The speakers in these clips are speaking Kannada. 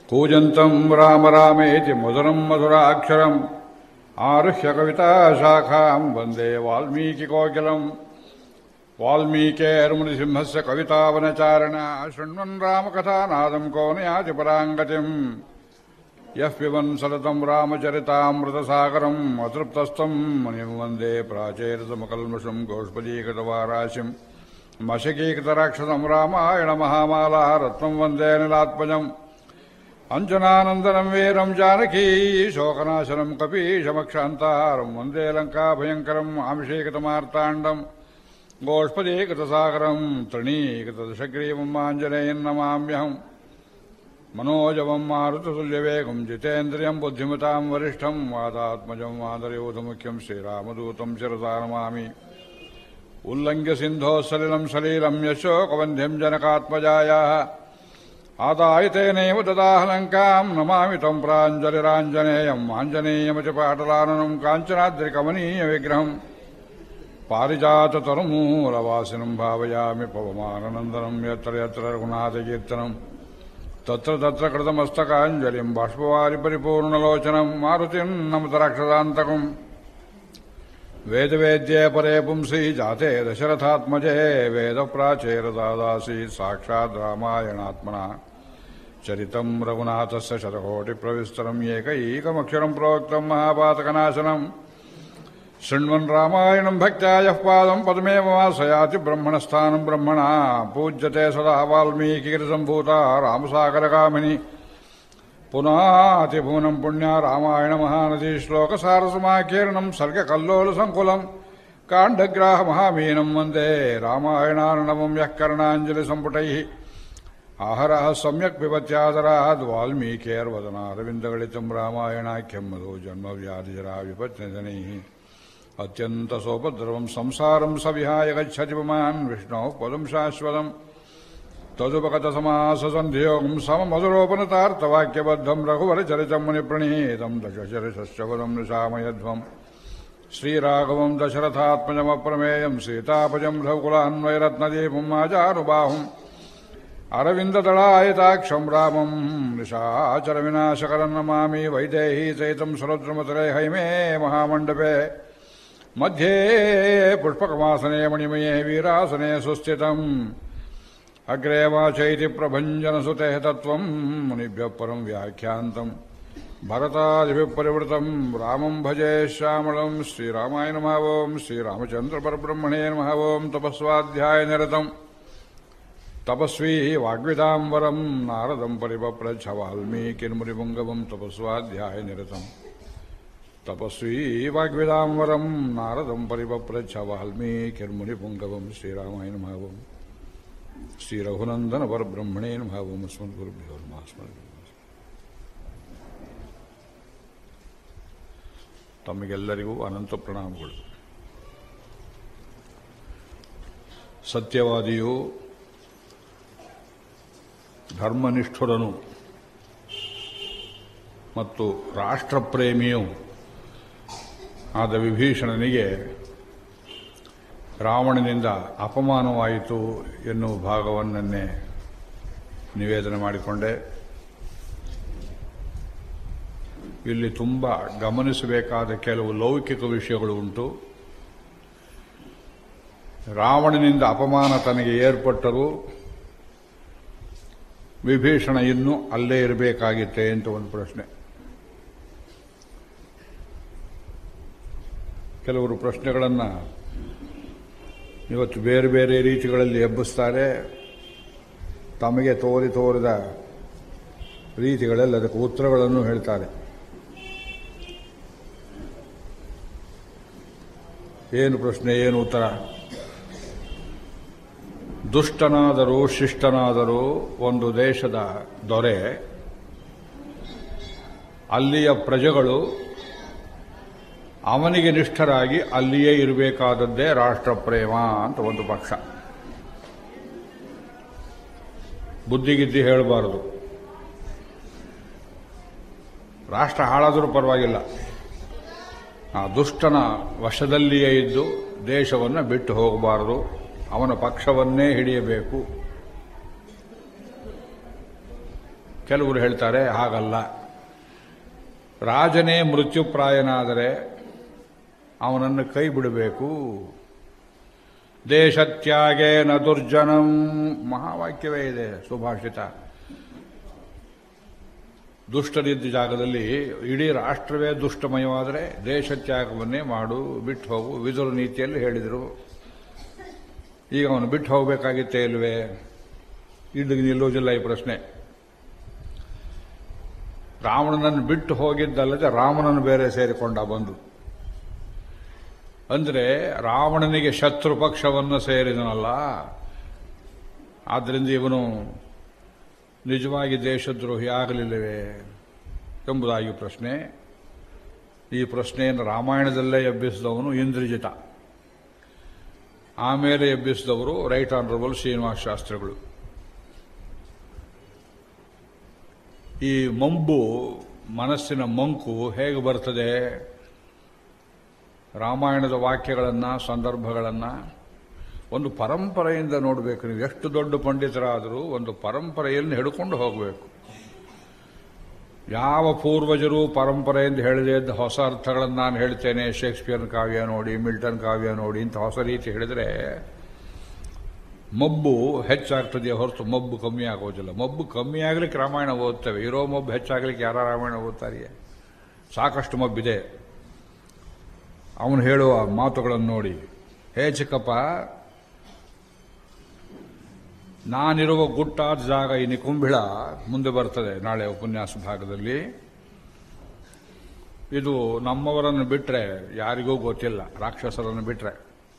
कूजन्तं राम रामेति मधुरं मधुराक्षरम् आरुह्य कविताशाखां वन्दे वाल्मीकिकोकिलम् वाल्मीकेर्मुनिसिंहस्य कवितावनचारणा शृण्वन् रामकथानादम् को नयाति पराङ्गतिम् यः पिबन् सततम् रामचरितामृतसागरम् अतृप्तस्थम् मुनिम् वन्दे प्राचेरतमकल्मषम् गोष्पदीकृतवाराशिम् मशकीकृतराक्षसम् रामायणमहामाला रत्नम् वन्दे निलात्मजम् अञ्जनानन्दनम् वीरम् जानकी शोकनाशनम् कपीशमक्षान्तारम् वन्दे लङ्काभयङ्करम् आमिषीकृतमार्ताण्डम् गोष्पदीकृतसागरम् तृणीकृतदशग्रीवम् आञ्जनेयम् नमाम्यहम् मनोजवम् मारुततुल्यवेगम् जितेन्द्रियम् बुद्धिमताम् वरिष्ठम् वादात्मजम् वादरयोधमुख्यम् श्रीरामदूतम् शिरसा नमामि उल्लङ्घ्य सिन्धोः सलिलम् सलीलम् यशोकवन्ध्यम् जनकात्मजायाः आदाय तेनैव ददाह लङ्काम् नमामि तम् प्राञ्जलिराञ्जनेयम् आञ्जनेयमच पाटलाननम् काञ्चनाद्रिकमनीयविग्रहम् पारिजाततरुमूलवासिनम् भावयामि पवमाननन्दनम् यत्र यत्र रघुनाथकीर्तनम् तत्र तत्र कृतमस्तकाञ्जलिम् बाष्पवारि परिपूर्णलोचनम् मारुतिम् नमत राक्षसान्तकम् वेदवेद्ये परे पुंसि जाते दशरथात्मजे वेदप्राचेरदादासीत् साक्षात् रामायणात्मना चरितम् रघुनाथस्य शतकोटिप्रविस्तरम् एकैकमक्षरम् प्रोक्तम् महापातकनाशनम् शृण्वन् रामायणम् भक्त्या यः पादम् पदमेव वासयाति ब्रह्मणस्थानम् ब्रह्मणा पूज्यते सदा वाल्मीकिगिरिसम्भूता रामसागरकामिनि पुनातिभुवनम् पुण्या रामायणमहानदी श्लोकसारसमाकीर्णम् सर्गकल्लोलसङ्कुलम् काण्डग्राहमहामीनम् वन्दे रामायणार्णवम् यः कर्णाञ्जलिसम्पुटैः आहरः सम्यक् पिबत्यादराद् वाल्मीकेर्वदनारविन्दगलितम् रामायणाख्यम् मधु जन्मव्याधिजरा विपत्निधनैः अत्यन्तसोपद्रवम् संसारम् स विहाय गच्छति पुमान् विष्णोः पदम् शाश्वतम् तदुपगतसमाससन्धियोगम् सममधुरोपनतार्थवाक्यबद्धम् रघुवरचरितम् मुनिप्रणीतम् दशशरशश्चपदम् निशामयध्वम् श्रीराघवम् दशरथात्मजमप्रमेयम् सीतापजम् रघुकुलान्वयरत्नदीपम् आचारुबाहुम् अरविन्ददलायताक्षम् रामम् निशाचरविनाशकरम् नमामि वैदेही चैतम् सुरद्रुमतरे हैमे महामण्डपे मध्ये पुष्पकमासने मणिमये वीरासने सुस्थितम् अग्रे वाचैति प्रभञ्जनसुतेः तत्त्वम् मुनिभ्यः परम् व्याख्यान्तम् भरतादिभिः परिवृतम् रामम् भजे श्यामलम् श्रीरामाय नमः ओम् श्रीरामचन्द्रपरब्रह्मणे नमः ओम् तपस्वाध्यायनिरतम् तपस्वी वाग्विदाम् वरम् नारदम् परिपप्रच्छ वाल्मीकिर्मुनिपुङ्गवम् तपस्वाध्यायनिरतम् तपस्वी वाग्विदाम् वरम् नारदम् परिपप्रच्छ वाल्मीकिर्मुनिपुङ्गवम् श्रीरामाय नमः ओम् ಶ್ರೀರಘುನಂದನ ಪರಬ್ರಹ್ಮಣೇ ನಮಃ ಓಂ ಅಸ್ಮದ್ಗುರುಭ್ಯೋ ನಮಃ ಅಸ್ಮದ್ಗುರು ತಮಗೆಲ್ಲರಿಗೂ ಅನಂತ ಪ್ರಣಾಮಗಳು ಸತ್ಯವಾದಿಯು ಧರ್ಮನಿಷ್ಠುರನು ಮತ್ತು ರಾಷ್ಟ್ರಪ್ರೇಮಿಯೂ ಆದ ವಿಭೀಷಣನಿಗೆ ರಾವಣನಿಂದ ಅಪಮಾನವಾಯಿತು ಎನ್ನುವ ಭಾಗವನ್ನೇ ನಿವೇದನೆ ಮಾಡಿಕೊಂಡೆ ಇಲ್ಲಿ ತುಂಬ ಗಮನಿಸಬೇಕಾದ ಕೆಲವು ಲೌಕಿಕ ವಿಷಯಗಳು ಉಂಟು ರಾವಣನಿಂದ ಅಪಮಾನ ತನಗೆ ಏರ್ಪಟ್ಟರೂ ವಿಭೀಷಣ ಇನ್ನೂ ಅಲ್ಲೇ ಇರಬೇಕಾಗಿತ್ತೆ ಅಂತ ಒಂದು ಪ್ರಶ್ನೆ ಕೆಲವರು ಪ್ರಶ್ನೆಗಳನ್ನು ಇವತ್ತು ಬೇರೆ ಬೇರೆ ರೀತಿಗಳಲ್ಲಿ ಎಬ್ಬಿಸ್ತಾರೆ ತಮಗೆ ತೋರಿ ತೋರಿದ ರೀತಿಗಳಲ್ಲಿ ಅದಕ್ಕೆ ಉತ್ತರಗಳನ್ನು ಹೇಳ್ತಾರೆ ಏನು ಪ್ರಶ್ನೆ ಏನು ಉತ್ತರ ದುಷ್ಟನಾದರೂ ಶಿಷ್ಟನಾದರೂ ಒಂದು ದೇಶದ ದೊರೆ ಅಲ್ಲಿಯ ಪ್ರಜೆಗಳು ಅವನಿಗೆ ನಿಷ್ಠರಾಗಿ ಅಲ್ಲಿಯೇ ಇರಬೇಕಾದದ್ದೇ ರಾಷ್ಟ್ರಪ್ರೇಮ ಅಂತ ಒಂದು ಪಕ್ಷ ಬುದ್ಧಿಗಿದ್ದಿ ಹೇಳಬಾರದು ರಾಷ್ಟ್ರ ಹಾಳಾದರೂ ಪರವಾಗಿಲ್ಲ ಆ ದುಷ್ಟನ ವಶದಲ್ಲಿಯೇ ಇದ್ದು ದೇಶವನ್ನು ಬಿಟ್ಟು ಹೋಗಬಾರದು ಅವನ ಪಕ್ಷವನ್ನೇ ಹಿಡಿಯಬೇಕು ಕೆಲವರು ಹೇಳ್ತಾರೆ ಹಾಗಲ್ಲ ರಾಜನೇ ಮೃತ್ಯುಪ್ರಾಯನಾದರೆ ಅವನನ್ನು ಕೈ ಬಿಡಬೇಕು ದೇಶತ್ಯಾಗೇನ ದುರ್ಜನಂ ಮಹಾವಾಕ್ಯವೇ ಇದೆ ಸುಭಾಷಿತ ದುಷ್ಟರಿದ್ದ ಜಾಗದಲ್ಲಿ ಇಡೀ ರಾಷ್ಟ್ರವೇ ದುಷ್ಟಮಯವಾದರೆ ದೇಶತ್ಯಾಗವನ್ನೇ ಮಾಡು ಬಿಟ್ಟು ಹೋಗು ವಿದುರ ನೀತಿಯಲ್ಲಿ ಹೇಳಿದರು ಈಗ ಅವನು ಬಿಟ್ಟು ಹೋಗಬೇಕಾಗಿತ್ತೇ ಇಲ್ವೇ ಇಲ್ಲಿಗೆ ನಿಲ್ಲೋದಿಲ್ಲ ಈ ಪ್ರಶ್ನೆ ರಾವಣನನ್ನು ಬಿಟ್ಟು ಹೋಗಿದ್ದಲ್ಲದೆ ರಾಮನನ್ನು ಬೇರೆ ಸೇರಿಕೊಂಡ ಬಂದು ಅಂದರೆ ರಾವಣನಿಗೆ ಶತ್ರು ಪಕ್ಷವನ್ನು ಸೇರಿದನಲ್ಲ ಆದ್ದರಿಂದ ಇವನು ನಿಜವಾಗಿ ದೇಶದ್ರೋಹಿ ಆಗಲಿಲ್ಲವೇ ಎಂಬುದಾಗಿ ಪ್ರಶ್ನೆ ಈ ಪ್ರಶ್ನೆಯನ್ನು ರಾಮಾಯಣದಲ್ಲೇ ಎಬ್ಬಿಸಿದವನು ಇಂದ್ರಜಿತ ಆಮೇಲೆ ಎಬ್ಬಿಸಿದವರು ರೈಟ್ ಆನರಬಲ್ ಶ್ರೀನಿವಾಸ ಶಾಸ್ತ್ರಿಗಳು ಈ ಮಂಬು ಮನಸ್ಸಿನ ಮಂಕು ಹೇಗೆ ಬರ್ತದೆ ರಾಮಾಯಣದ ವಾಕ್ಯಗಳನ್ನು ಸಂದರ್ಭಗಳನ್ನು ಒಂದು ಪರಂಪರೆಯಿಂದ ನೋಡಬೇಕು ನೀವು ಎಷ್ಟು ದೊಡ್ಡ ಪಂಡಿತರಾದರೂ ಒಂದು ಪರಂಪರೆಯನ್ನು ಹಿಡ್ಕೊಂಡು ಹೋಗಬೇಕು ಯಾವ ಪೂರ್ವಜರು ಪರಂಪರೆಯಿಂದ ಹೇಳದೇ ಇದ್ದ ಹೊಸ ಅರ್ಥಗಳನ್ನು ನಾನು ಹೇಳ್ತೇನೆ ಶೇಕ್ಸ್ಪಿಯರ್ ಕಾವ್ಯ ನೋಡಿ ಮಿಲ್ಟನ್ ಕಾವ್ಯ ನೋಡಿ ಇಂಥ ಹೊಸ ರೀತಿ ಹೇಳಿದರೆ ಮಬ್ಬು ಹೆಚ್ಚಾಗ್ತದೆ ಹೊರತು ಮಬ್ಬು ಕಮ್ಮಿ ಆಗೋದಿಲ್ಲ ಮಬ್ಬು ಕಮ್ಮಿ ಆಗ್ಲಿಕ್ಕೆ ರಾಮಾಯಣ ಓದ್ತೇವೆ ಇರೋ ಮಬ್ಬು ಹೆಚ್ಚಾಗ್ಲಿಕ್ಕೆ ಯಾರ ರಾಮಾಯಣ ಓದ್ತಾರಿಯೇ ಸಾಕಷ್ಟು ಮಬ್ಬಿದೆ ಅವನು ಹೇಳುವ ಮಾತುಗಳನ್ನು ನೋಡಿ ಹೇ ಚಿಕ್ಕಪ್ಪ ನಾನಿರುವ ಗುಟ್ಟಾದ ಜಾಗ ಈ ನಿಕುಂಭಿಳ ಮುಂದೆ ಬರ್ತದೆ ನಾಳೆ ಉಪನ್ಯಾಸ ಭಾಗದಲ್ಲಿ ಇದು ನಮ್ಮವರನ್ನು ಬಿಟ್ರೆ ಯಾರಿಗೂ ಗೊತ್ತಿಲ್ಲ ರಾಕ್ಷಸರನ್ನು ಬಿಟ್ರೆ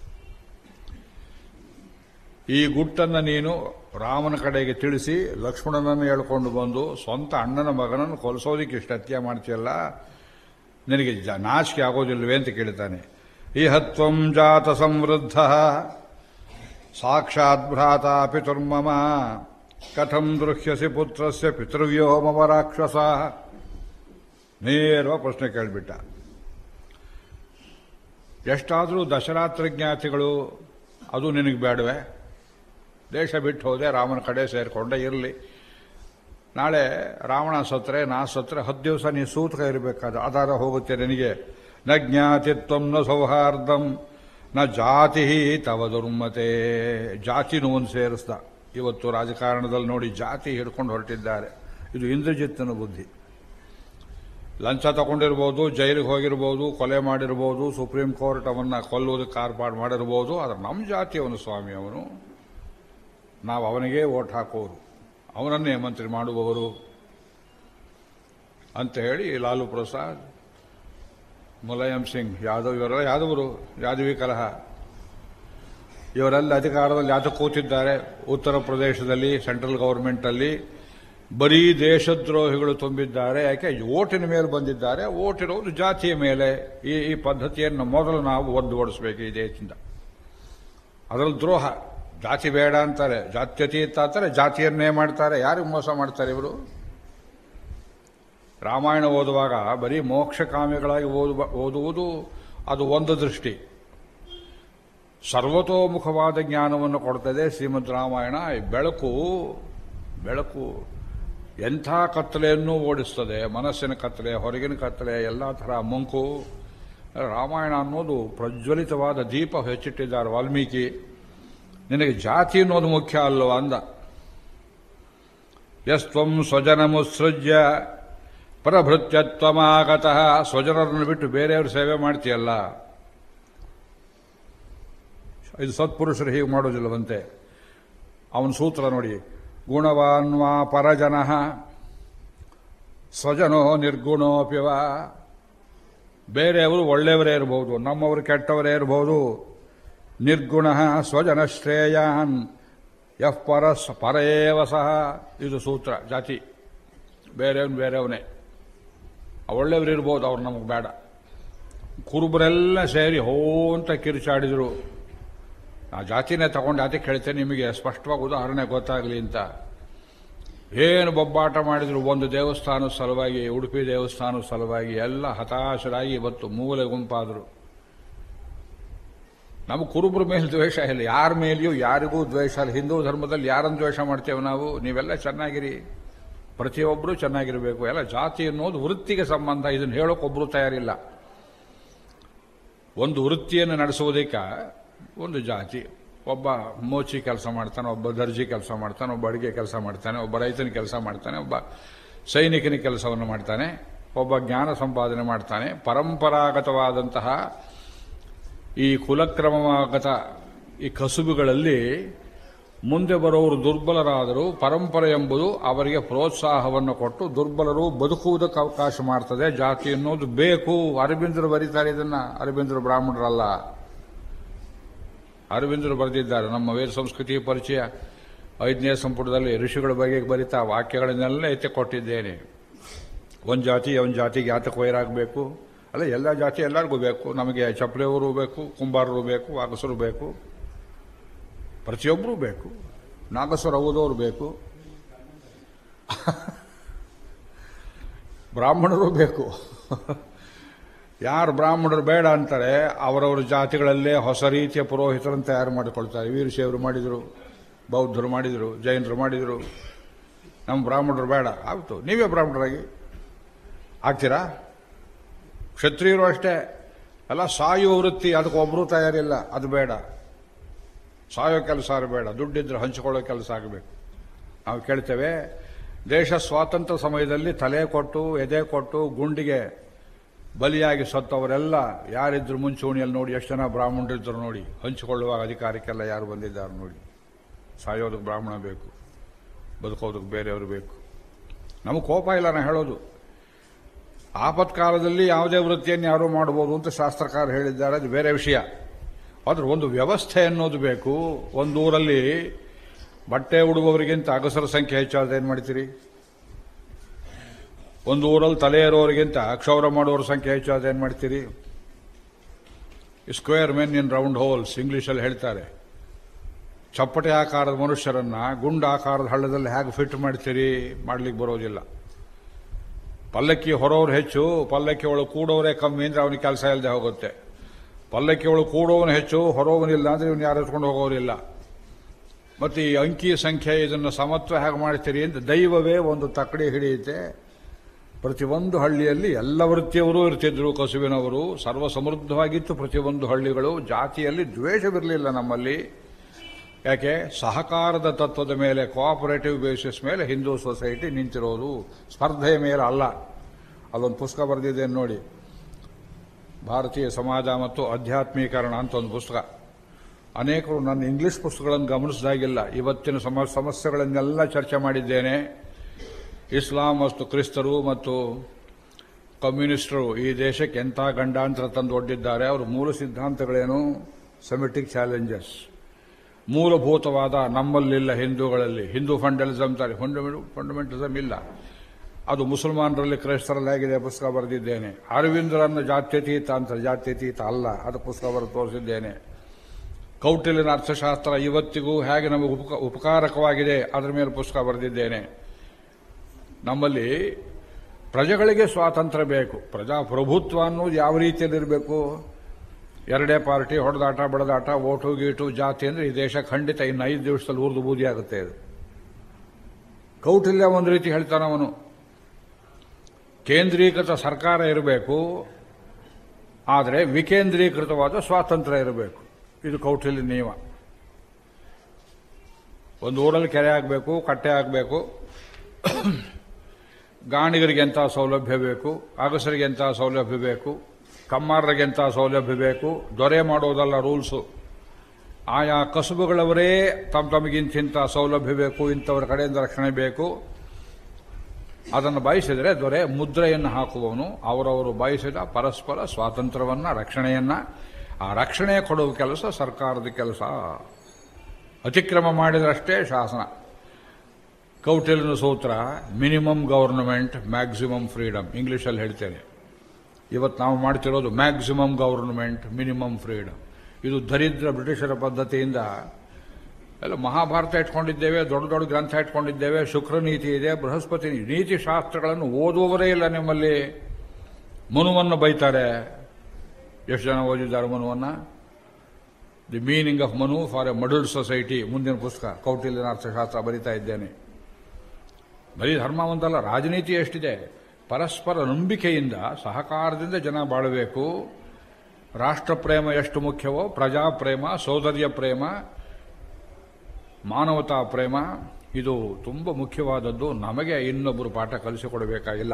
ಈ ಗುಟ್ಟನ್ನು ನೀನು ರಾಮನ ಕಡೆಗೆ ತಿಳಿಸಿ ಲಕ್ಷ್ಮಣನನ್ನು ಹೇಳ್ಕೊಂಡು ಬಂದು ಸ್ವಂತ ಅಣ್ಣನ ಮಗನನ್ನು ಕೊಲಿಸೋದಿಕ್ಕೆ ಇಷ್ಟು ಹತ್ಯೆ ಮಾಡ್ತೀಯಲ್ಲ ನಿನಗೆ ಜ- ನಾಚಿಕೆ ಆಗೋದಿಲ್ವೇ ಅಂತ ಕೇಳ್ತಾನೆ ಈ ಹತ್ವಂ ಜಾತ ಸಮೃದ್ಧ ಸಾಕ್ಷಾತ್ ಭ್ರಾತ ಪಿತುರ್ಮಮ ಕಥಂ ದೃಶ್ಯಸಿ ಪುತ್ರಸ್ಯ ಪಿತೃವ್ಯೋ ಮಮ ರಾಕ್ಷಸ ನೇರವ ಪ್ರಶ್ನೆ ಕೇಳಿಬಿಟ್ಟ ಎಷ್ಟಾದರೂ ದಶರಾತ್ರ ಜ್ಞಾತಿಗಳು ಅದು ನಿನಗೆ ಬೇಡವೆ ದೇಶ ಬಿಟ್ಟು ಹೋದೆ ರಾಮನ ಕಡೆ ಸೇರಿಕೊಂಡೆ ಇರಲಿ ನಾಳೆ ರಾವಣ ಸತ್ರೆ ನಾ ಸತ್ರೆ ಹತ್ತು ದಿವಸ ನೀ ಸೂತಕ ಇರಬೇಕಾದ ಆಧಾರ ಹೋಗುತ್ತೆ ನಿನಗೆ ನ ಜ್ಞಾತಿತ್ವಂ ನ ಸೌಹಾರ್ದಂ ನ ಜಾತಿ ತವ ದುರ್ಮತೆ ಜಾತಿನೂ ಒಂದು ಸೇರಿಸ್ದ ಇವತ್ತು ರಾಜಕಾರಣದಲ್ಲಿ ನೋಡಿ ಜಾತಿ ಹಿಡ್ಕೊಂಡು ಹೊರಟಿದ್ದಾರೆ ಇದು ಇಂದ್ರಜಿತ್ತನ ಬುದ್ಧಿ ಲಂಚ ತಗೊಂಡಿರ್ಬೋದು ಜೈಲಿಗೆ ಹೋಗಿರ್ಬೋದು ಕೊಲೆ ಮಾಡಿರ್ಬೋದು ಸುಪ್ರೀಂ ಕೋರ್ಟ್ ಅವನ್ನ ಕೊಲ್ಲುವುದಕ್ಕೆ ಕಾರ್ಪಾಡು ಮಾಡಿರ್ಬೋದು ಆದರೆ ನಮ್ಮ ಜಾತಿಯವನು ಸ್ವಾಮಿ ಅವನು ನಾವು ಅವನಿಗೆ ಓಟ್ ಹಾಕೋರು ಅವನನ್ನೇ ಮಂತ್ರಿ ಮಾಡುವವರು ಅಂತ ಹೇಳಿ ಲಾಲು ಪ್ರಸಾದ್ ಮುಲಾಯಂ ಸಿಂಗ್ ಯಾದವ್ ಇವರೆಲ್ಲ ಯಾದವರು ಯಾದವಿ ಕಲಹ ಇವರೆಲ್ಲ ಅಧಿಕಾರದಲ್ಲಿ ಯಾತ ಕೂತಿದ್ದಾರೆ ಉತ್ತರ ಪ್ರದೇಶದಲ್ಲಿ ಸೆಂಟ್ರಲ್ ಗವರ್ಮೆಂಟ್ ಅಲ್ಲಿ ಬರೀ ದೇಶದ್ರೋಹಿಗಳು ತುಂಬಿದ್ದಾರೆ ಯಾಕೆ ಓಟಿನ ಮೇಲೆ ಬಂದಿದ್ದಾರೆ ಓಟಿರೋದು ಜಾತಿಯ ಮೇಲೆ ಈ ಈ ಪದ್ಧತಿಯನ್ನು ಮೊದಲು ನಾವು ಒದ್ದು ಓಡಿಸಬೇಕು ಈ ದೇಶದಿಂದ ಅದರಲ್ಲಿ ದ್ರೋಹ ಜಾತಿ ಬೇಡ ಅಂತಾರೆ ಜಾತ್ಯತೀತ ಅಂತಾರೆ ಜಾತಿಯನ್ನೇ ಮಾಡ್ತಾರೆ ಯಾರಿಗೆ ಮೋಸ ಮಾಡ್ತಾರೆ ಇವರು ರಾಮಾಯಣ ಓದುವಾಗ ಬರೀ ಮೋಕ್ಷಕಾಮಿಗಳಾಗಿ ಓದು ಓದುವುದು ಅದು ಒಂದು ದೃಷ್ಟಿ ಸರ್ವತೋಮುಖವಾದ ಜ್ಞಾನವನ್ನು ಕೊಡ್ತದೆ ಶ್ರೀಮದ್ ರಾಮಾಯಣ ಈ ಬೆಳಕು ಬೆಳಕು ಎಂಥ ಕತ್ತಲೆಯನ್ನು ಓಡಿಸ್ತದೆ ಮನಸ್ಸಿನ ಕತ್ತಲೆ ಹೊರಗಿನ ಕತ್ತಲೆ ಎಲ್ಲ ಥರ ಮಂಕು ರಾಮಾಯಣ ಅನ್ನೋದು ಪ್ರಜ್ವಲಿತವಾದ ದೀಪ ಹೆಚ್ಚಿಟ್ಟಿದ್ದಾರೆ ವಾಲ್ಮೀಕಿ ನಿನಗೆ ಜಾತಿ ಅನ್ನೋದು ಮುಖ್ಯ ಅಲ್ವ ಅಂದ ಯಸ್ತ್ವಂ ಸ್ವಜನಮುತ್ಸೃಜ್ಯ ಪರಭೃತ್ಯತ್ವಮಾಗತಃ ಸ್ವಜನರನ್ನು ಬಿಟ್ಟು ಬೇರೆಯವರು ಸೇವೆ ಮಾಡ್ತೀಯಲ್ಲ ಇದು ಸತ್ಪುರುಷರು ಹೀಗೆ ಮಾಡೋದಿಲ್ಲವಂತೆ ಅವನ ಸೂತ್ರ ನೋಡಿ ಗುಣವಾನ್ ವಾ ಪರಜನ ಸ್ವಜನೋ ನಿರ್ಗುಣೋಪ್ಯವ ಬೇರೆಯವರು ಒಳ್ಳೆಯವರೇ ಇರಬಹುದು ನಮ್ಮವರು ಕೆಟ್ಟವರೇ ಇರಬಹುದು ನಿರ್ಗುಣ ಸ್ವಜನ ಶ್ರೇಯಾನ್ ಯಫ್ ಪರಸ್ ಪರೇವ ಸಹ ಇದು ಸೂತ್ರ ಜಾತಿ ಬೇರೆಯವನು ಬೇರೆಯವನೇ ಒಳ್ಳೆಯವರು ಇರ್ಬೋದು ಅವ್ರು ನಮಗೆ ಬೇಡ ಕುರುಬರೆಲ್ಲ ಸೇರಿ ಹೋ ಅಂತ ಕಿರುಚಾಡಿದ್ರು ಆ ಜಾತಿನೇ ತಗೊಂಡು ಅದಕ್ಕೆ ಹೇಳ್ತೇನೆ ನಿಮಗೆ ಸ್ಪಷ್ಟವಾಗಿ ಉದಾಹರಣೆ ಗೊತ್ತಾಗಲಿ ಅಂತ ಏನು ಬೊಬ್ಬಾಟ ಮಾಡಿದ್ರು ಒಂದು ದೇವಸ್ಥಾನದ ಸಲುವಾಗಿ ಉಡುಪಿ ದೇವಸ್ಥಾನದ ಸಲುವಾಗಿ ಎಲ್ಲ ಹತಾಶರಾಗಿ ಇವತ್ತು ಮೂಲೆ ಗುಂಪಾದರು ನಮ್ಮ ಕುರುಬರ ಮೇಲೆ ದ್ವೇಷ ಇಲ್ಲ ಯಾರ ಮೇಲೆಯೂ ಯಾರಿಗೂ ದ್ವೇಷ ಇಲ್ಲ ಹಿಂದೂ ಧರ್ಮದಲ್ಲಿ ಯಾರನ್ನು ದ್ವೇಷ ಮಾಡ್ತೇವೆ ನಾವು ನೀವೆಲ್ಲ ಚೆನ್ನಾಗಿರಿ ಪ್ರತಿಯೊಬ್ಬರು ಚೆನ್ನಾಗಿರಬೇಕು ಎಲ್ಲ ಜಾತಿ ಅನ್ನೋದು ವೃತ್ತಿಗೆ ಸಂಬಂಧ ಇದನ್ನು ಹೇಳೋಕೊಬ್ಬರು ತಯಾರಿಲ್ಲ ಒಂದು ವೃತ್ತಿಯನ್ನು ನಡೆಸುವುದಕ್ಕೆ ಒಂದು ಜಾತಿ ಒಬ್ಬ ಮೋಚಿ ಕೆಲಸ ಮಾಡ್ತಾನೆ ಒಬ್ಬ ದರ್ಜಿ ಕೆಲಸ ಮಾಡ್ತಾನೆ ಒಬ್ಬ ಅಡುಗೆ ಕೆಲಸ ಮಾಡ್ತಾನೆ ಒಬ್ಬ ರೈತನ ಕೆಲಸ ಮಾಡ್ತಾನೆ ಒಬ್ಬ ಸೈನಿಕನ ಕೆಲಸವನ್ನು ಮಾಡ್ತಾನೆ ಒಬ್ಬ ಜ್ಞಾನ ಸಂಪಾದನೆ ಮಾಡ್ತಾನೆ ಪರಂಪರಾಗತವಾದಂತಹ ಈ ಕುಲಕ್ರಮವಾಗತ ಈ ಕಸುಬುಗಳಲ್ಲಿ ಮುಂದೆ ಬರೋರು ದುರ್ಬಲರಾದರೂ ಪರಂಪರೆ ಎಂಬುದು ಅವರಿಗೆ ಪ್ರೋತ್ಸಾಹವನ್ನು ಕೊಟ್ಟು ದುರ್ಬಲರು ಬದುಕುವುದಕ್ಕೆ ಅವಕಾಶ ಮಾಡ್ತದೆ ಜಾತಿ ಅನ್ನೋದು ಬೇಕು ಅರವಿಂದರು ಬರೀತಾರೆ ಇದನ್ನ ಅರವಿಂದರು ಬ್ರಾಹ್ಮಣರಲ್ಲ ಅರವಿಂದರು ಬರೆದಿದ್ದಾರೆ ನಮ್ಮ ವೇದ ಸಂಸ್ಕೃತಿ ಪರಿಚಯ ಐದನೇ ಸಂಪುಟದಲ್ಲಿ ಋಷಿಗಳ ಬಗ್ಗೆ ಬರಿತಾ ವಾಕ್ಯಗಳನ್ನೆಲ್ಲ ಎತ್ತಿ ಕೊಟ್ಟಿದ್ದೇನೆ ಒಂದು ಜಾತಿ ಒಂದು ಜಾತಿಗೆ ಯಾತಕ ವೈರಾಗಬೇಕು ಅಲ್ಲ ಎಲ್ಲ ಜಾತಿ ಎಲ್ಲರಿಗೂ ಬೇಕು ನಮಗೆ ಚಪ್ಪಲೆಯವರು ಬೇಕು ಕುಂಬಾರರು ಬೇಕು ವಾಗಸರು ಬೇಕು ಪ್ರತಿಯೊಬ್ಬರೂ ಬೇಕು ನಾಗಸರು ಓದೋರು ಬೇಕು ಬ್ರಾಹ್ಮಣರು ಬೇಕು ಯಾರು ಬ್ರಾಹ್ಮಣರು ಬೇಡ ಅಂತಾರೆ ಅವರವರ ಜಾತಿಗಳಲ್ಲೇ ಹೊಸ ರೀತಿಯ ಪುರೋಹಿತರನ್ನು ತಯಾರು ಮಾಡಿಕೊಳ್ತಾರೆ ವೀರಶೈವರು ಮಾಡಿದರು ಬೌದ್ಧರು ಮಾಡಿದರು ಜೈನರು ಮಾಡಿದರು ನಮ್ಮ ಬ್ರಾಹ್ಮಣರು ಬೇಡ ಆಯಿತು ನೀವೇ ಬ್ರಾಹ್ಮಣರಾಗಿ ಆಗ್ತೀರಾ ಕ್ಷತ್ರಿಯರು ಅಷ್ಟೇ ಅಲ್ಲ ಸಾಯುವ ವೃತ್ತಿ ಅದಕ್ಕೆ ಒಬ್ಬರು ತಯಾರಿಲ್ಲ ಅದು ಬೇಡ ಸಾಯೋ ಕೆಲಸ ಬೇಡ ದುಡ್ಡಿದ್ರೆ ಹಂಚಿಕೊಳ್ಳೋ ಕೆಲಸ ಆಗಬೇಕು ನಾವು ಕೇಳ್ತೇವೆ ದೇಶ ಸ್ವಾತಂತ್ರ್ಯ ಸಮಯದಲ್ಲಿ ತಲೆ ಕೊಟ್ಟು ಎದೆ ಕೊಟ್ಟು ಗುಂಡಿಗೆ ಬಲಿಯಾಗಿ ಸತ್ತವರೆಲ್ಲ ಯಾರಿದ್ರು ಮುಂಚೂಣಿಯಲ್ಲಿ ನೋಡಿ ಎಷ್ಟು ಜನ ಬ್ರಾಹ್ಮಣರಿದ್ರು ನೋಡಿ ಹಂಚಿಕೊಳ್ಳುವಾಗ ಅಧಿಕಾರಕ್ಕೆಲ್ಲ ಯಾರು ಬಂದಿದ್ದಾರೆ ನೋಡಿ ಸಾಯೋದಕ್ಕೆ ಬ್ರಾಹ್ಮಣ ಬೇಕು ಬದುಕೋದಕ್ಕೆ ಬೇರೆಯವರು ಬೇಕು ನಮಗೆ ಕೋಪ ಇಲ್ಲ ನಾನು ಹೇಳೋದು ಆಪತ್ಕಾಲದಲ್ಲಿ ಯಾವುದೇ ವೃತ್ತಿಯನ್ನು ಯಾರು ಮಾಡಬಹುದು ಅಂತ ಶಾಸ್ತ್ರಕಾರ ಹೇಳಿದ್ದಾರೆ ಅದು ಬೇರೆ ವಿಷಯ ಆದ್ರೆ ಒಂದು ವ್ಯವಸ್ಥೆ ಅನ್ನೋದು ಬೇಕು ಒಂದು ಊರಲ್ಲಿ ಬಟ್ಟೆ ಉಡುವವರಿಗಿಂತ ಅಗಸರ ಸಂಖ್ಯೆ ಹೆಚ್ಚಾದ್ರೆ ಏನು ಮಾಡ್ತೀರಿ ಒಂದು ಊರಲ್ಲಿ ತಲೆ ಇರೋರಿಗಿಂತ ಕ್ಷೌರ ಮಾಡುವವರ ಸಂಖ್ಯೆ ಹೆಚ್ಚಾದ್ರೆ ಏನು ಮಾಡ್ತೀರಿ square men in round holes ಇಂಗ್ಲಿಷಲ್ಲಿ ಹೇಳ್ತಾರೆ ಚಪ್ಪಟೆ ಆಕಾರದ ಮನುಷ್ಯರನ್ನ ಗುಂಡ ಆಕಾರದ ಹಳ್ಳದಲ್ಲಿ ಹೇಗೆ ಫಿಟ್ ಮಾಡ್ತೀರಿ ಮಾಡ್ಲಿಕ್ಕೆ ಬರೋದಿಲ್ಲ ಪಲ್ಲಕ್ಕಿ ಹೊರೋರು ಹೆಚ್ಚು ಪಲ್ಲಕ್ಕಿ ಒಳಗೆ ಕೂಡೋರೇ ಕಮ್ಮಿ ಅಂದ್ರೆ ಅವನಿಗೆ ಕೆಲಸ ಇಲ್ಲದೆ ಹೋಗುತ್ತೆ ಪಲ್ಲಕ್ಕಿ ಒಳಗೆ ಕೂಡೋವನು ಹೆಚ್ಚು ಹೊರೋವನಿಲ್ಲ ಅಂದ್ರೆ ಇವನು ಯಾರು ಎತ್ಕೊಂಡು ಹೋಗೋರಿಲ್ಲ ಮತ್ತೆ ಈ ಅಂಕಿ ಸಂಖ್ಯೆ ಇದನ್ನು ಸಮತ್ವ ಹೇಗೆ ಮಾಡ್ತೀರಿ ಅಂತ ದೈವವೇ ಒಂದು ತಕ್ಕಡಿ ಹಿಡಿಯುತ್ತೆ ಪ್ರತಿಯೊಂದು ಹಳ್ಳಿಯಲ್ಲಿ ಎಲ್ಲ ವೃತ್ತಿಯವರು ಇರ್ತಿದ್ರು ಕಸುವಿನವರು ಸರ್ವ ಸಮೃದ್ಧವಾಗಿತ್ತು ಪ್ರತಿಯೊಂದು ಹಳ್ಳಿಗಳು ಜಾತಿಯಲ್ಲಿ ದ್ವೇಷವಿರಲಿಲ್ಲ ನಮ್ಮಲ್ಲಿ ಯಾಕೆ ಸಹಕಾರದ ತತ್ವದ ಮೇಲೆ ಕೋಆಪರೇಟಿವ್ ಬೇಸಿಸ್ ಮೇಲೆ ಹಿಂದೂ ಸೊಸೈಟಿ ನಿಂತಿರೋದು ಸ್ಪರ್ಧೆಯ ಮೇಲೆ ಅಲ್ಲ ಅಲ್ಲೊಂದು ಪುಸ್ತಕ ಬರೆದಿದ್ದೇನೆ ನೋಡಿ ಭಾರತೀಯ ಸಮಾಜ ಮತ್ತು ಅಧ್ಯಾತ್ಮೀಕರಣ ಅಂತ ಒಂದು ಪುಸ್ತಕ ಅನೇಕರು ನನ್ನ ಇಂಗ್ಲಿಷ್ ಪುಸ್ತಕಗಳನ್ನು ಗಮನಿಸಿದಾಗಿಲ್ಲ ಇವತ್ತಿನ ಸಮ ಸಮಸ್ಯೆಗಳನ್ನೆಲ್ಲ ಚರ್ಚೆ ಮಾಡಿದ್ದೇನೆ ಇಸ್ಲಾಂ ಮತ್ತು ಕ್ರಿಸ್ತರು ಮತ್ತು ಕಮ್ಯುನಿಸ್ಟರು ಈ ದೇಶಕ್ಕೆ ಎಂಥ ಗಂಡಾಂತರ ತಂದು ಒಡ್ಡಿದ್ದಾರೆ ಅವರ ಮೂಲ ಸಿದ್ಧಾಂತಗಳೇನು ಸೆಮೆಟಿಕ್ ಚಾಲೆಂಜಸ್ ಮೂಲಭೂತವಾದ ನಮ್ಮಲ್ಲಿಲ್ಲ ಹಿಂದೂಗಳಲ್ಲಿ ಹಿಂದೂ ಫಂಡಲಿಸಮ್ ತಾರೆ ಫಂಡಮೆಂಟಲಿಸಮ್ ಇಲ್ಲ ಅದು ಮುಸಲ್ಮಾನರಲ್ಲಿ ಕ್ರೈಸ್ತರಲ್ಲಿ ಆಗಿದೆ ಪುಸ್ತಕ ಬರೆದಿದ್ದೇನೆ ಅರವಿಂದರನ್ನು ಜಾತ್ಯತೀತ ಅಂತ ಜಾತ್ಯತೀತ ಅಲ್ಲ ಅದು ಪುಸ್ತಕ ಬರೆದು ತೋರಿಸಿದ್ದೇನೆ ಕೌಟಿಲ್ಯನ ಅರ್ಥಶಾಸ್ತ್ರ ಇವತ್ತಿಗೂ ಹೇಗೆ ನಮಗೆ ಉಪಕ ಉಪಕಾರಕವಾಗಿದೆ ಅದರ ಮೇಲೆ ಪುಸ್ತಕ ಬರೆದಿದ್ದೇನೆ ನಮ್ಮಲ್ಲಿ ಪ್ರಜೆಗಳಿಗೆ ಸ್ವಾತಂತ್ರ್ಯ ಬೇಕು ಪ್ರಜಾಪ್ರಭುತ್ವ ಅನ್ನೋದು ಯಾವ ರೀತಿಯಲ್ಲಿರಬೇಕು ಎರಡೇ ಪಾರ್ಟಿ ಹೊಡೆದಾಟ ಬಡದಾಟ ಓಟು ಗೀಟು ಜಾತಿ ಅಂದ್ರೆ ಈ ದೇಶ ಖಂಡಿತ ಇನ್ನು ಐದು ದಿವಸದಲ್ಲಿ ಉರ್ದು ಬೂದಿ ಆಗುತ್ತೆ ಇದು ಕೌಟಿಲ್ಯ ಒಂದು ರೀತಿ ಹೇಳ್ತಾನೆ ಅವನು ಕೇಂದ್ರೀಕೃತ ಸರ್ಕಾರ ಇರಬೇಕು ಆದರೆ ವಿಕೇಂದ್ರೀಕೃತವಾದ ಸ್ವಾತಂತ್ರ್ಯ ಇರಬೇಕು ಇದು ಕೌಟಿಲ್ಯ ನಿಯಮ ಒಂದು ಊರಲ್ಲಿ ಕೆರೆ ಆಗಬೇಕು ಕಟ್ಟೆ ಆಗಬೇಕು ಗಾಣಿಗರಿಗೆ ಎಂಥ ಸೌಲಭ್ಯ ಬೇಕು ಅಗಸರಿಗೆ ಎಂಥ ಸೌಲಭ್ಯ ಬೇಕು ಕಮ್ಮಾರರಿಗೆ ಎಂಥ ಸೌಲಭ್ಯ ಬೇಕು ದೊರೆ ಮಾಡೋದಲ್ಲ ರೂಲ್ಸು ಆಯಾ ಕಸುಬುಗಳವರೇ ತಮ್ಮ ತಮಗಿಂತಿಂಥ ಸೌಲಭ್ಯ ಬೇಕು ಇಂಥವರ ಕಡೆಯಿಂದ ರಕ್ಷಣೆ ಬೇಕು ಅದನ್ನು ಬಯಸಿದರೆ ದೊರೆ ಮುದ್ರೆಯನ್ನು ಹಾಕುವವನು ಅವರವರು ಬಯಸಿದ ಪರಸ್ಪರ ಸ್ವಾತಂತ್ರ್ಯವನ್ನ ರಕ್ಷಣೆಯನ್ನ ಆ ರಕ್ಷಣೆ ಕೊಡುವ ಕೆಲಸ ಸರ್ಕಾರದ ಕೆಲಸ ಅತಿಕ್ರಮ ಮಾಡಿದರಷ್ಟೇ ಶಾಸನ ಕೌಟಿಲ್ಯನ ಸೂತ್ರ ಮಿನಿಮಮ್ ಗವರ್ನಮೆಂಟ್ ಮ್ಯಾಕ್ಸಿಮಮ್ ಫ್ರೀಡಮ್ ಇಂಗ್ಲಿಷಲ್ಲಿ ಹೇಳ್ತೇನೆ ಇವತ್ತು ನಾವು ಮಾಡ್ತಿರೋದು ಮ್ಯಾಕ್ಸಿಮಮ್ ಗವರ್ನಮೆಂಟ್ ಮಿನಿಮಮ್ ಫ್ರೀಡಮ್ ಇದು ದರಿದ್ರ ಬ್ರಿಟಿಷರ ಪದ್ಧತಿಯಿಂದ ಎಲ್ಲ ಮಹಾಭಾರತ ಇಟ್ಕೊಂಡಿದ್ದೇವೆ ದೊಡ್ಡ ದೊಡ್ಡ ಗ್ರಂಥ ಇಟ್ಕೊಂಡಿದ್ದೇವೆ ಶುಕ್ರ ನೀತಿ ಇದೆ ಬೃಹಸ್ಪತಿ ನೀತಿ ಶಾಸ್ತ್ರಗಳನ್ನು ಓದುವವರೇ ಇಲ್ಲ ನಿಮ್ಮಲ್ಲಿ ಮನುವನ್ನು ಬೈತಾರೆ ಎಷ್ಟು ಜನ ಓದಿದ್ದಾರೆ ಮನುವನ್ನ the meaning of Manu for a muddled society ಮುಂದಿನ ಪುಸ್ತಕ ಕೌಟಿಲ್ಯನ ಅರ್ಥಶಾಸ್ತ್ರ ಬರಿತಾ ಇದ್ದೇನೆ ಬರೀ ಧರ್ಮ ಒಂದಲ್ಲ ರಾಜನೀತಿ ಎಷ್ಟಿದೆ ಪರಸ್ಪರ ನಂಬಿಕೆಯಿಂದ ಸಹಕಾರದಿಂದ ಜನ ಬಾಳಬೇಕು ರಾಷ್ಟ್ರ ಪ್ರೇಮ ಎಷ್ಟು ಮುಖ್ಯವೋ ಪ್ರಜಾಪ್ರೇಮ ಸೌಂದರ್ಯ ಪ್ರೇಮ ಮಾನವತಾ ಪ್ರೇಮ ಇದು ತುಂಬ ಮುಖ್ಯವಾದದ್ದು ನಮಗೆ ಇನ್ನೊಬ್ಬರು ಪಾಠ ಕಲಿಸಿಕೊಡಬೇಕಾಗಿಲ್ಲ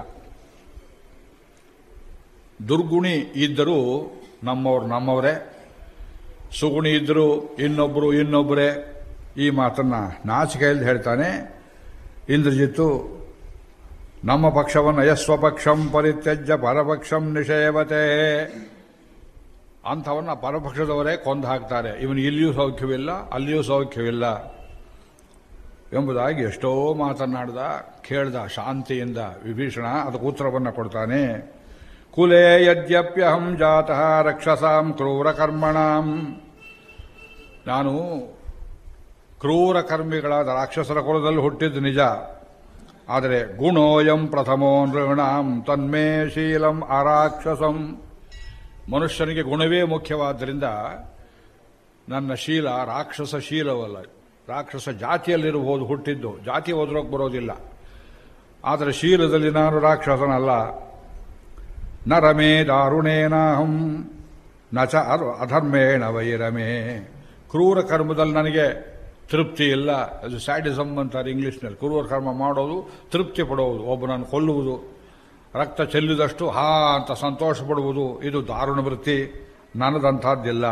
ದುರ್ಗುಣಿ ಇದ್ದರೂ ನಮ್ಮವ್ರು ನಮ್ಮವರೇ ಸುಗುಣಿ ಇದ್ದರೂ ಇನ್ನೊಬ್ಬರು ಇನ್ನೊಬ್ಬರೇ ಈ ಮಾತನ್ನ ನಾಚಿಕೆಯಲ್ಲಿ ಹೇಳ್ತಾನೆ ಇಂದ್ರಜಿತ್ತು ನಮ್ಮ ಪಕ್ಷವನ್ನು ಯಸ್ವಪಕ್ಷಂ ಪರಿತ್ಯಜ್ಯ ಪರಪಕ್ಷಂ ನಿಷೇವತೆ ಅಂಥವನ್ನ ಪರಪಕ್ಷದವರೇ ಕೊಂದು ಹಾಕ್ತಾರೆ ಇವನು ಇಲ್ಲಿಯೂ ಸೌಖ್ಯವಿಲ್ಲ ಅಲ್ಲಿಯೂ ಸೌಖ್ಯವಿಲ್ಲ ಎಂಬುದಾಗಿ ಎಷ್ಟೋ ಮಾತನಾಡ್ದ ಕೇಳ್ದ ಶಾಂತಿಯಿಂದ ವಿಭೀಷಣ ಅದಕ್ಕೆ ಉತ್ತರವನ್ನು ಕೊಡ್ತಾನೆ ಕುಲೇ ಯದ್ಯಪ್ಯಹಂ ಜಾತಃ ರಕ್ಷಸಾಂ ಕ್ರೂರ ಕರ್ಮಣಾಂ ನಾನು ಕ್ರೂರ ಕರ್ಮಿಗಳಾದ ರಾಕ್ಷಸರ ಕುಲದಲ್ಲಿ ಹುಟ್ಟಿದ್ದು ನಿಜ ಆದರೆ ಗುಣೋಯಂ ಪ್ರಥಮೋ ನೃಣಾಂ ತನ್ಮೇ ಶೀಲಂ ಅರಾಕ್ಷಸಂ ಮನುಷ್ಯನಿಗೆ ಗುಣವೇ ಮುಖ್ಯವಾದ್ದರಿಂದ ನನ್ನ ಶೀಲ ರಾಕ್ಷಸ ಶೀಲವಲ್ಲ ರಾಕ್ಷಸ ಜಾತಿಯಲ್ಲಿರಬಹುದು ಹುಟ್ಟಿದ್ದು ಜಾತಿ ಓದ್ರೋಕ್ ಬರೋದಿಲ್ಲ ಆದರೆ ಶೀಲದಲ್ಲಿ ನಾನು ರಾಕ್ಷಸನಲ್ಲ ನ ರಮೇ ದಾರುಣೇನಾಹಂ ನ ಚ ಅರ್- ಅಧರ್ಮೇಣ ವೈರಮೇ ಕ್ರೂರ ಕರ್ಮದಲ್ಲಿ ನನಗೆ ತೃಪ್ತಿ ಇಲ್ಲ ಅದು ಸ್ಯಾಡಿಸಮ್ ಅಂತಾರೆ ಇಂಗ್ಲಿಷ್ನಲ್ಲಿ ಕ್ರೂರ ಕರ್ಮ ಮಾಡೋದು ತೃಪ್ತಿ ಪಡುವುದು ಒಬ್ಬನನ್ನು ಕೊಲ್ಲುವುದು ರಕ್ತ ಚೆಲ್ಲಿದಷ್ಟು ಹಾ ಅಂತ ಸಂತೋಷ ಪಡುವುದು ಇದು ದಾರುಣ ವೃತ್ತಿ ನನ್ನದಂಥದ್ದಿಲ್ಲ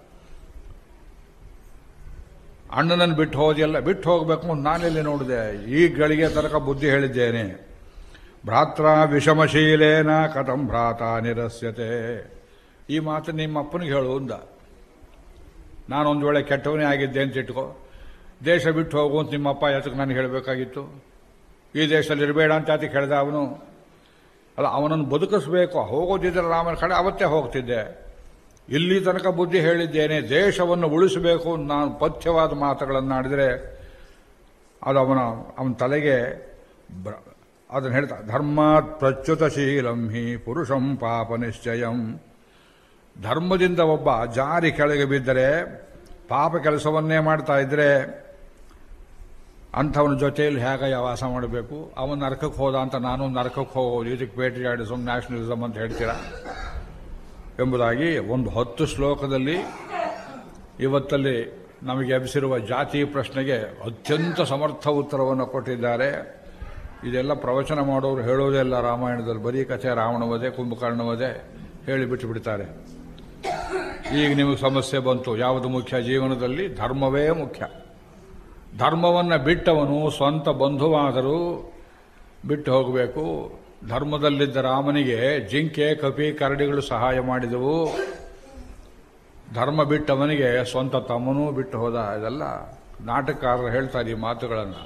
ಅಣ್ಣನನ್ನು ಬಿಟ್ಟು ಹೋದಿಲ್ಲ ಬಿಟ್ಟು ಹೋಗಬೇಕು ಅಂತ ನಾನೆಲ್ಲಿ ನೋಡಿದೆ ಈ ಗಳಿಗೆ ತನಕ ಬುದ್ಧಿ ಹೇಳಿದ್ದೇನೆ ಭ್ರಾತ್ರ ವಿಷಮಶೀಲೇನ ಕಥಂ ಭ್ರಾತ ನಿರಸ್ಯತೆ ಈ ಮಾತು ನಿಮ್ಮ ಅಪ್ಪನಿಗೆ ಹೇಳು ಅಂದ ನಾನೊಂದು ವೇಳೆ ಕೆಟ್ಟವನೇ ಆಗಿದ್ದೆ ಅಂತ ಇಟ್ಕೋ ದೇಶ ಬಿಟ್ಟು ಹೋಗು ಅಂತ ನಿಮ್ಮಪ್ಪ ಯಾತಕ್ಕೆ ನಾನು ಹೇಳಬೇಕಾಗಿತ್ತು ಈ ದೇಶದಲ್ಲಿ ಇರಬೇಡ ಅಂತ ಯಾತಕ್ಕೆ ಹೇಳ್ದ ಅವನು ಅಲ್ಲ ಅವನನ್ನು ಬದುಕಿಸ್ಬೇಕು ಹೋಗೋದಿದ್ರೆ ರಾಮನ ಕಡೆ ಅವತ್ತೇ ಹೋಗ್ತಿದ್ದೆ ಇಲ್ಲಿ ತನಕ ಬುದ್ಧಿ ಹೇಳಿದ್ದೇನೆ ದೇಶವನ್ನು ಉಳಿಸಬೇಕು ಅಂತ ನಾನು ಪಥ್ಯವಾದ ಮಾತುಗಳನ್ನಾಡಿದರೆ ಅದು ಅವನ ಅವನ ತಲೆಗೆ ಬ್ರ- ಅದನ್ನು ಹೇಳ್ತಾ ಧರ್ಮಾತ್ ಪ್ರಚ್ಯುತಶೀಲಂ ಹಿ ಪುರುಷಂ ಪಾಪ ನಿಶ್ಚಯಂ ಧರ್ಮದಿಂದ ಒಬ್ಬ ಜಾರಿ ಕೆಳಗೆ ಬಿದ್ದರೆ ಪಾಪ ಕೆಲಸವನ್ನೇ ಮಾಡ್ತಾ ಇದ್ರೆ ಅಂಥವನ ಜೊತೆಯಲ್ಲಿ ಹೇಗೆ ವಾಸ ಮಾಡಬೇಕು ಅವನು ನರಕಕ್ಕೆ ಹೋದ ಅಂತ ನಾನು ನರಕಕ್ಕೆ ಹೋಗೋದು ಇದಕ್ಕೆ ಪೇಟ್ರಿಯಾಡಿಸಮ್ ನ್ಯಾಷನಲಿಸಮ್ ಅಂತ ಹೇಳ್ತೀರಾ ಎಂಬುದಾಗಿ ಒಂದು ಹತ್ತು ಶ್ಲೋಕದಲ್ಲಿ ಇವತ್ತಲ್ಲಿ ನಮಗೆ ಎಬ್ಬಿಸಿರುವ ಜಾತಿ ಪ್ರಶ್ನೆಗೆ ಅತ್ಯಂತ ಸಮರ್ಥ ಉತ್ತರವನ್ನು ಕೊಟ್ಟಿದ್ದಾರೆ ಇದೆಲ್ಲ ಪ್ರವಚನ ಮಾಡೋರು ಹೇಳೋದೇ ಇಲ್ಲ ರಾಮಾಯಣದಲ್ಲಿ ಬರೀ ಕಥೆ ರಾವಣವಧೆ ಕುಂಭಕರ್ಣವಧೆ ಹೇಳಿಬಿಟ್ಟು ಬಿಡ್ತಾರೆ ಈಗ ನಿಮಗೆ ಸಮಸ್ಯೆ ಬಂತು ಯಾವುದು ಮುಖ್ಯ ಜೀವನದಲ್ಲಿ ಧರ್ಮವೇ ಮುಖ್ಯ ಧರ್ಮವನ್ನು ಬಿಟ್ಟವನು ಸ್ವಂತ ಬಂಧುವಾದರೂ ಬಿಟ್ಟು ಹೋಗಬೇಕು ಧರ್ಮದಲ್ಲಿದ್ದ ರಾಮನಿಗೆ ಜಿಂಕೆ ಕಪಿ ಕರಡಿಗಳು ಸಹಾಯ ಮಾಡಿದವು ಧರ್ಮ ಬಿಟ್ಟವನಿಗೆ ಸ್ವಂತ ತಮ್ಮನೂ ಬಿಟ್ಟು ಹೋದ ಇದೆಲ್ಲ ನಾಟಕಕಾರರು ಹೇಳ್ತಾರೆ ಈ ಮಾತುಗಳನ್ನು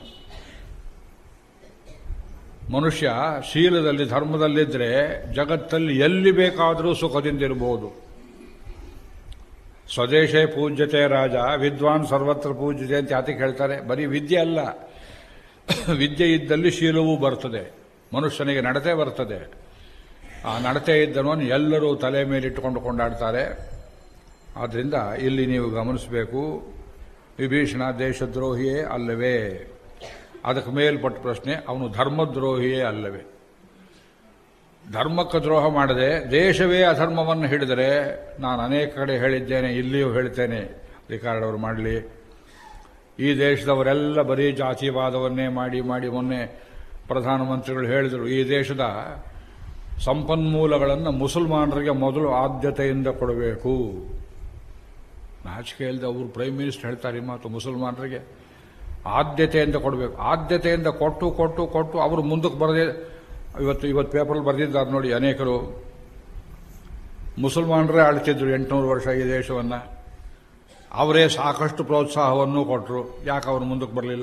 ಮನುಷ್ಯ ಶೀಲದಲ್ಲಿ ಧರ್ಮದಲ್ಲಿದ್ದರೆ ಜಗತ್ತಲ್ಲಿ ಎಲ್ಲಿ ಬೇಕಾದರೂ ಸುಖದಿಂದಿರಬಹುದು ಸ್ವದೇಶೇ ಪೂಜ್ಯತೆ ರಾಜ ವಿದ್ವಾನ್ ಸರ್ವತ್ರ ಪೂಜ್ಯತೆ ಅಂತ ಯಾತಕ್ಕೆ ಹೇಳ್ತಾರೆ ಬರೀ ವಿದ್ಯೆ ಅಲ್ಲ ವಿದ್ಯೆ ಇದ್ದಲ್ಲಿ ಶೀಲವೂ ಬರ್ತದೆ ಮನುಷ್ಯನಿಗೆ ನಡತೆ ಬರ್ತದೆ ಆ ನಡತೆ ಇದ್ದನನ್ನು ಎಲ್ಲರೂ ತಲೆ ಮೇಲಿಟ್ಟುಕೊಂಡು ಕೊಂಡಾಡ್ತಾರೆ ಆದ್ದರಿಂದ ಇಲ್ಲಿ ನೀವು ಗಮನಿಸಬೇಕು ವಿಭೀಷಣ ದೇಶದ್ರೋಹಿಯೇ ಅಲ್ಲವೇ ಅದಕ್ಕೆ ಮೇಲ್ಪಟ್ಟ ಪ್ರಶ್ನೆ ಅವನು ಧರ್ಮದ್ರೋಹಿಯೇ ಅಲ್ಲವೇ ಧರ್ಮಕ್ಕೆ ದ್ರೋಹ ಮಾಡದೆ ದೇಶವೇ ಅಧರ್ಮವನ್ನು ಹಿಡಿದರೆ ನಾನು ಅನೇಕ ಕಡೆ ಹೇಳಿದ್ದೇನೆ ಇಲ್ಲಿಯೂ ಹೇಳ್ತೇನೆ ರಿಕಾರ್ಡ್ ಅವರು ಮಾಡಲಿ ಈ ದೇಶದವರೆಲ್ಲ ಬರೀ ಜಾತಿವಾದವನ್ನೇ ಮಾಡಿ ಮಾಡಿ ಮೊನ್ನೆ ಪ್ರಧಾನಮಂತ್ರಿಗಳು ಹೇಳಿದರು ಈ ದೇಶದ ಸಂಪನ್ಮೂಲಗಳನ್ನು ಮುಸಲ್ಮಾನರಿಗೆ ಮೊದಲು ಆದ್ಯತೆಯಿಂದ ಕೊಡಬೇಕು ನಾಚಿಕೆ ಇಲ್ಲದೆ ಅವರು ಪ್ರೈಮ್ ಮಿನಿಸ್ಟರ್ ಹೇಳ್ತಾರೆ ಈ ಮಾತು ಮುಸಲ್ಮಾನರಿಗೆ ಆದ್ಯತೆಯಿಂದ ಕೊಡಬೇಕು ಆದ್ಯತೆಯಿಂದ ಕೊಟ್ಟು ಕೊಟ್ಟು ಕೊಟ್ಟು ಅವರು ಮುಂದಕ್ಕೆ ಬರದೇ ಇವತ್ತು ಇವತ್ತು ಪೇಪರ್ ಬರೆದಿದ್ದಾರೆ ನೋಡಿ ಅನೇಕರು ಮುಸಲ್ಮಾನರೇ ಆಳ್ತಿದ್ರು ಎಂಟುನೂರು ವರ್ಷ ಈ ದೇಶವನ್ನು ಅವರೇ ಸಾಕಷ್ಟು ಪ್ರೋತ್ಸಾಹವನ್ನು ಕೊಟ್ಟರು ಯಾಕೆ ಅವರು ಮುಂದಕ್ಕೆ ಬರಲಿಲ್ಲ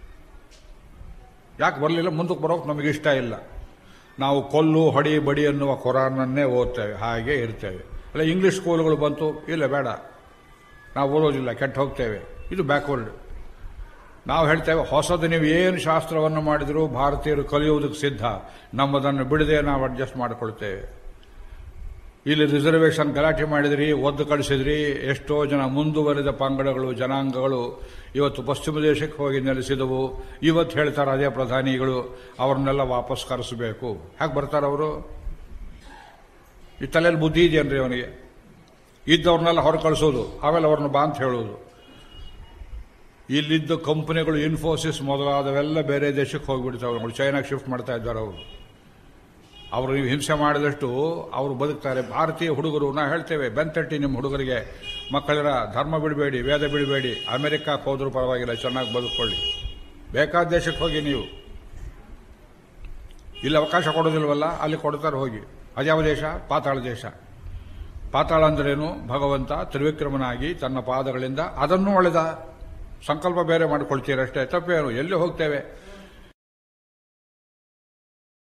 ಯಾಕೆ ಬರಲಿಲ್ಲ ಮುಂದಕ್ಕೆ ಬರೋಕೆ ನಮಗೆ ಇಷ್ಟ ಇಲ್ಲ ನಾವು ಕೊಲ್ಲು ಹೊಡಿ ಬಡಿ ಅನ್ನುವ ಕೊರಾನನ್ನೇ ಓದ್ತೇವೆ ಹಾಗೆ ಇರ್ತೇವೆ ಅಲ್ಲ ಇಂಗ್ಲಿಷ್ ಸ್ಕೂಲ್ಗಳು ಬಂತು ಇಲ್ಲ ಬೇಡ ನಾವು ಓದೋದಿಲ್ಲ ಕೆಟ್ಟ ಹೋಗ್ತೇವೆ ಇದು ಬ್ಯಾಕ್ವರ್ಡ್ ನಾವು ಹೇಳ್ತೇವೆ ಹೊಸದು ನೀವು ಏನು ಶಾಸ್ತ್ರವನ್ನು ಮಾಡಿದರೂ ಭಾರತೀಯರು ಕಲಿಯುವುದಕ್ಕೆ ಸಿದ್ಧ ನಮ್ಮದನ್ನು ಬಿಡದೆ ನಾವು ಅಡ್ಜಸ್ಟ್ ಮಾಡಿಕೊಳ್ತೇವೆ ಇಲ್ಲಿ ರಿಸರ್ವೇಷನ್ ಗಲಾಟೆ ಮಾಡಿದ್ರಿ ಒದ್ದು ಕಳಿಸಿದ್ರಿ ಎಷ್ಟೋ ಜನ ಮುಂದುವರೆದ ಪಂಗಡಗಳು ಜನಾಂಗಗಳು ಇವತ್ತು ಪಶ್ಚಿಮ ದೇಶಕ್ಕೆ ಹೋಗಿ ನೆಲೆಸಿದವು ಇವತ್ತು ಹೇಳ್ತಾರೆ ಅದೇ ಪ್ರಧಾನಿಗಳು ಅವ್ರನ್ನೆಲ್ಲ ವಾಪಸ್ ಕರೆಸಬೇಕು ಹೇಗೆ ಬರ್ತಾರೆ ಅವರು ಈ ತಲೆಯಲ್ಲಿ ಬುದ್ಧಿ ಇದೆಯನ್ರಿ ಅವನಿಗೆ ಇದ್ದವ್ರನ್ನೆಲ್ಲ ಹೊರ ಕಳಿಸೋದು ಆಮೇಲೆ ಅವ್ರನ್ನ ಬಾ ಅಂತ ಹೇಳೋದು ಇಲ್ಲಿದ್ದ ಕಂಪನಿಗಳು ಇನ್ಫೋಸಿಸ್ ಮೊದಲಾದವೆಲ್ಲ ಬೇರೆ ದೇಶಕ್ಕೆ ಹೋಗ್ಬಿಡ್ತಾವೆ ನೋಡಿ ಚೈನಾಗೆ ಶಿಫ್ಟ್ ಮಾಡ್ತಾ ಇದ್ದಾರೆ ಅವರು ಅವರು ನೀವು ಹಿಂಸೆ ಮಾಡಿದಷ್ಟು ಅವರು ಬದುಕ್ತಾರೆ ಭಾರತೀಯ ಹುಡುಗರು ನಾ ಹೇಳ್ತೇವೆ ಬೆಂತಟ್ಟಿ ನಿಮ್ಮ ಹುಡುಗರಿಗೆ ಮಕ್ಕಳರ ಧರ್ಮ ಬಿಡಬೇಡಿ ವೇದ ಬಿಡಬೇಡಿ ಅಮೆರಿಕಕ್ಕೆ ಹೋದ್ರೂ ಪರವಾಗಿಲ್ಲ ಚೆನ್ನಾಗಿ ಬದುಕೊಳ್ಳಿ ಬೇಕಾದ ದೇಶಕ್ಕೆ ಹೋಗಿ ನೀವು ಇಲ್ಲಿ ಅವಕಾಶ ಕೊಡೋದಿಲ್ವಲ್ಲ ಅಲ್ಲಿ ಕೊಡ್ತಾರೆ ಹೋಗಿ ಅದ್ಯಾವ ದೇಶ ಪಾತಾಳ ದೇಶ ಪಾತಾಳ ಅಂದ್ರೇನು ಭಗವಂತ ತ್ರಿವಿಕ್ರಮನಾಗಿ ತನ್ನ ಪಾದಗಳಿಂದ ಅದನ್ನು ಒಳೆದ ಸಂಕಲ್ಪ ಬೇರೆ ಮಾಡ್ಕೊಳ್ತೀರಷ್ಟೇ ತಪ್ಪೇನು ಎಲ್ಲಿ ಹೋಗ್ತೇವೆ